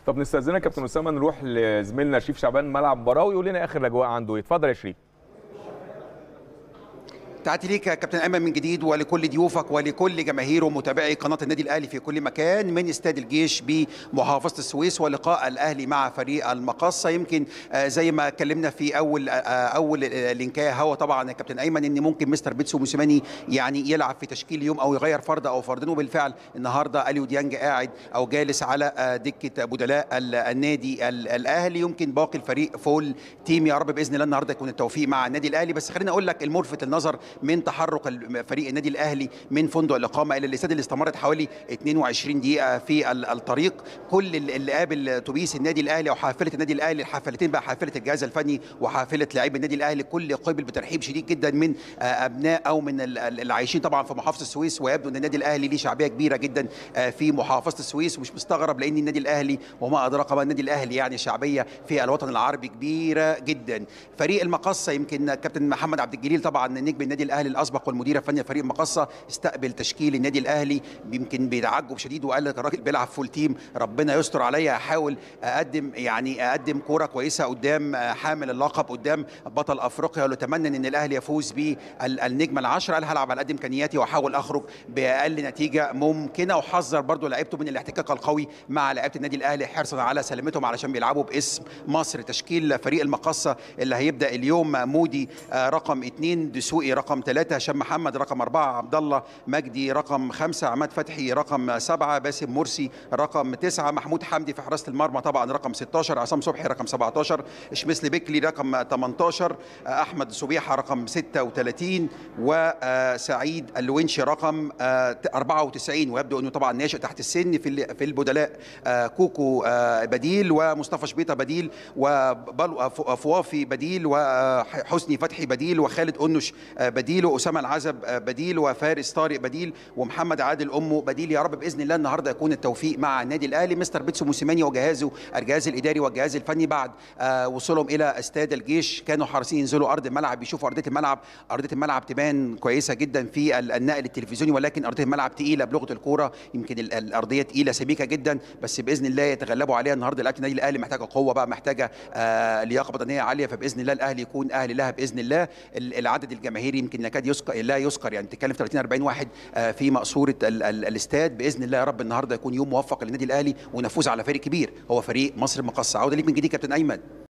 طب نستاذنك يا كابتن اسامه نروح لزميلنا شريف شعبان ملعب مباراه ويقول لنا اخر الاجواء عنده ايه اتفضل يا شريف تحياتي ليك يا كابتن ايمن من جديد ولكل ضيوفك ولكل جماهير ومتابعي قناه النادي الاهلي في كل مكان من استاد الجيش بمحافظه السويس ولقاء الاهلي مع فريق المقصه يمكن آه، زي ما اتكلمنا في اول آه، اول آه، لينكايه هو طبعا يا كابتن ايمن ان ممكن مستر بيتسو موسيماني يعني يلعب في تشكيل يوم او يغير فرد او فردين وبالفعل النهارده اليو ديانج قاعد او جالس على آه، دكه بدلاء ال- النادي ال- الاهلي يمكن باقي الفريق فول تيم يا رب باذن الله النهارده يكون التوفيق مع النادي الاهلي بس خليني اقول لك الملفت للنظر من تحرك ال- فريق النادي الاهلي من فندق الاقامه الى الاستاد اللي استمرت حوالي 22 دقيقه في ال- الطريق كل ال- اللي قابل اتوبيس النادي الاهلي او حافله النادي الاهلي الحافلتين بقى حافله الجهاز الفني وحافله لاعبي النادي الاهلي كل قبل بترحيب شديد جدا من آه، ابناء او من ال- ال- اللي عايشين طبعا في محافظه السويس ويبدو ان النادي الاهلي ليه شعبيه كبيره جدا آه، في محافظه السويس ومش مستغرب لان النادي الاهلي وما ادراك ما النادي الاهلي يعني شعبيه في الوطن العربي كبيره جدا فريق المقصه يمكن كابتن محمد عبد الجليل طبعا نجم النادي الاهلي الاسبق والمدير الفني لفريق المقصه استقبل تشكيل النادي الاهلي يمكن بتعجب شديد وقال لك الراجل بيلعب فول تيم ربنا يستر عليا احاول اقدم يعني اقدم كوره كويسه قدام حامل اللقب قدام بطل افريقيا ونتمنى ان الاهلي يفوز بالنجمه العشره قال هلعب على قد امكانياتي واحاول اخرج باقل نتيجه ممكنه وحذر برضو لعيبته من الاحتكاك القوي مع لعيبه النادي الاهلي حرصا على سلامتهم علشان بيلعبوا باسم مصر تشكيل فريق المقصه اللي هيبدا اليوم مودي آه، رقم اثنين دسوقي رقم ثلاثه هشام محمد رقم اربعه عبد الله مجدي رقم خمسه عماد فتحي رقم سبعه باسم مرسي رقم تسعه محمود حمدي في حراسه المرمى طبعا رقم 16 عصام صبحي رقم 17 شمسلي بيكلي رقم 18 آه، احمد صبيحه رقم 36 وسعيد الونشي رقم آه، 94 ويبدو انه طبعا ناشئ تحت السن في ال- في البدلاء آه، كوكو آه، بديل ومصطفى شبيطه بديل وفوافي بديل وحسني فتحي بديل وخالد انش آه، بديل واسامه العزب آه، بديل وفارس طارق بديل ومحمد عادل امه بديل يا رب باذن الله النهارده يكون التوفيق مع النادي الاهلي مستر بيتسو موسيماني وجهازه الجهاز الاداري والجهاز الفني بعد آه، وصولهم الى استاد الجيش كانوا حريصين ينزلوا ارض الملعب يشوفوا ارضيه الملعب ارضيه الملعب تبان كويسه جدا في ال- النقل التلفزيوني ولكن ارضيه الملعب تقيله بلغه الكوره يمكن ال- الارضيه تقيله سميكه جدا بس باذن الله يتغلبوا عليها النهارده لعيبه النادي الاهلي محتاجه قوه بقى محتاجه آه، لياقه بدنيه عاليه فباذن الله الاهلي يكون اهل لها باذن الله ال- العدد الجماهيري يمكن يكاد يذكر لا يذكر يعني تتكلم في 30 40 واحد آه، في مقصوره ال- ال- الاستاد باذن الله يا رب النهارده يكون يوم موفق للنادي الاهلي ونفوز على فريق كبير هو فريق مصر المقصه عوده ليك من جديد كابتن ايمن